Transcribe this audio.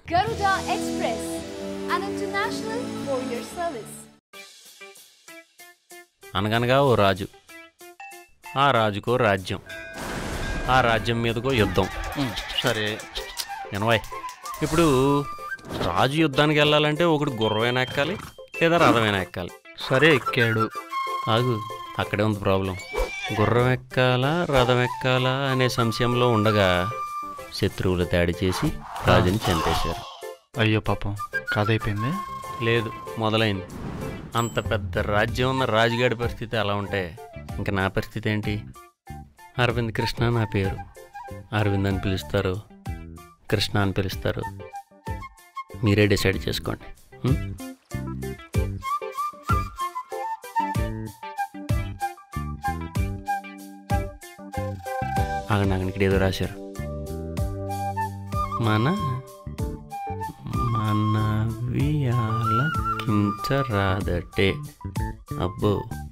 Garuda Express, an international courier service. అనగనగా ఓ రాజు ఆ రాజుకో రాజ్యం ఆ రాజ్యం మీదకో యుద్ధం సరే వినవాయ్ ఇప్పుడు రాజు యుద్ధానికి వెళ్ళాలంటే ఒకటి గుర్రమైనా ఎక్కాలి లేదా రథమైనా ఎక్కాలి సరే ఎక్కాడు ఆగు అక్కడే ఉంది ప్రాబ్లం గుర్రం ఎక్కాలా రథం ఎక్కాలా అనే సంశయంలో ఉండగా శత్రువులు దాడి చేసి రాజుని చంపేశారు అయ్యో పాపం కథ అయిపోయింది లేదు మొదలైంది అంత పెద్ద రాజ్యం ఉన్న రాజుగాడి పరిస్థితి అలా ఉంటే ఇంకా నా పరిస్థితి ఏంటి అరవింద్ కృష్ణ నా పేరు అరవింద్ అని పిలుస్తారు కృష్ణ అని పిలుస్తారు మీరే డిసైడ్ చేసుకోండి ఉం? ఆగండి ఆగండి ఇక్కడ ఏదో రాశారు మన మనవి ఆలకించరాదటే అబ్బో